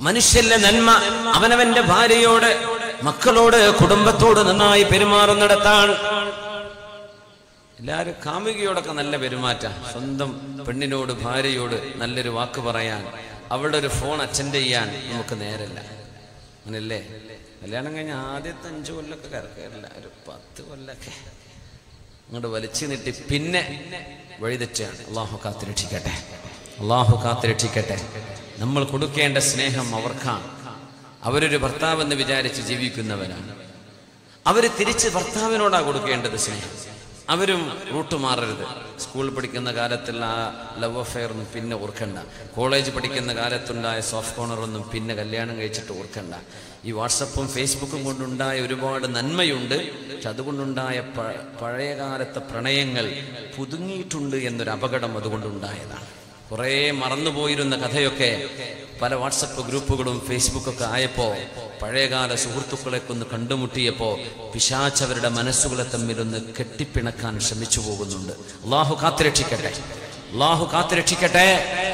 മനുഷ്യന്റെ നന്മ അവനവന്റെ ഭാര്യയോട് മക്കളോട് കുടുംബത്തോട് നന്നായി പെരുമാറുന്നിടത്താണ് എല്ലാവരും കാമുകിയോടൊക്കെ നല്ല പെരുമാറ്റ സ്വന്തം പെണ്ണിനോട് ഭാര്യയോട് നല്ലൊരു വാക്ക് പറയാൻ അവളുടെ ഒരു ഫോൺ അറ്റൻഡ് ചെയ്യാൻ നമുക്ക് നേരല്ല അങ്ങനല്ലേ കല്യാണം കഴിഞ്ഞ ആദ്യത്തെ അഞ്ചു കൊല്ലൊക്കെ കറക്കല്ല ഒരു പത്ത് കൊല്ലൊക്കെ അങ്ങോട്ട് വലിച്ചു നീട്ടി പിന്നെ വഴിതെറ്റാണ് അള്ളാഹു കാത്തിരക്ഷിക്കട്ടെ അള്ളാഹു കാത്തിരക്ഷിക്കട്ടെ നമ്മൾ കൊടുക്കേണ്ട സ്നേഹം അവർക്കാണ് അവരൊരു ഭർത്താവെന്ന് വിചാരിച്ച് ജീവിക്കുന്നവരാണ് അവര് തിരിച്ച് ഭർത്താവിനോടാ കൊടുക്കേണ്ടത് സ്നേഹം അവരും റൂട്ട് മാറരുത് സ്കൂൾ പഠിക്കുന്ന കാലത്തുള്ള ആ ലവ് അഫെയർ ഒന്നും പിന്നെ ഓർക്കണ്ട കോളേജ് പഠിക്കുന്ന കാലത്തുണ്ടായ സോഫ്റ്റ് കോർണർ ഒന്നും പിന്നെ കല്യാണം കഴിച്ചിട്ട് ഓർക്കണ്ട ഈ വാട്സപ്പും ഫേസ്ബുക്കും കൊണ്ടുണ്ടായ ഒരുപാട് നന്മയുണ്ട് പക്ഷെ അതുകൊണ്ടുണ്ടായ പ- പഴയ കാലത്തെ പ്രണയങ്ങൾ പുതുങ്ങിയിട്ടുണ്ട് എന്നൊരു അപകടം അതുകൊണ്ടുണ്ടായതാണ് കുറേ മറന്നുപോയിരുന്ന കഥയൊക്കെ പല വാട്സപ്പ് ഗ്രൂപ്പുകളും ഫേസ്ബുക്കൊക്കെ ആയപ്പോ പഴയകാല സുഹൃത്തുക്കളെ ഒന്ന് കണ്ടുമുട്ടിയപ്പോ പിശാച്ചവരുടെ മനസ്സുകളെ തമ്മിലൊന്ന് കെട്ടിപ്പിണക്കാൻ ശ്രമിച്ചു പോകുന്നുണ്ട് അള്ളാഹു കാത്തുരക്ഷിക്കട്ടെ അള്ളാഹു കാത്തുരക്ഷിക്കട്ടെ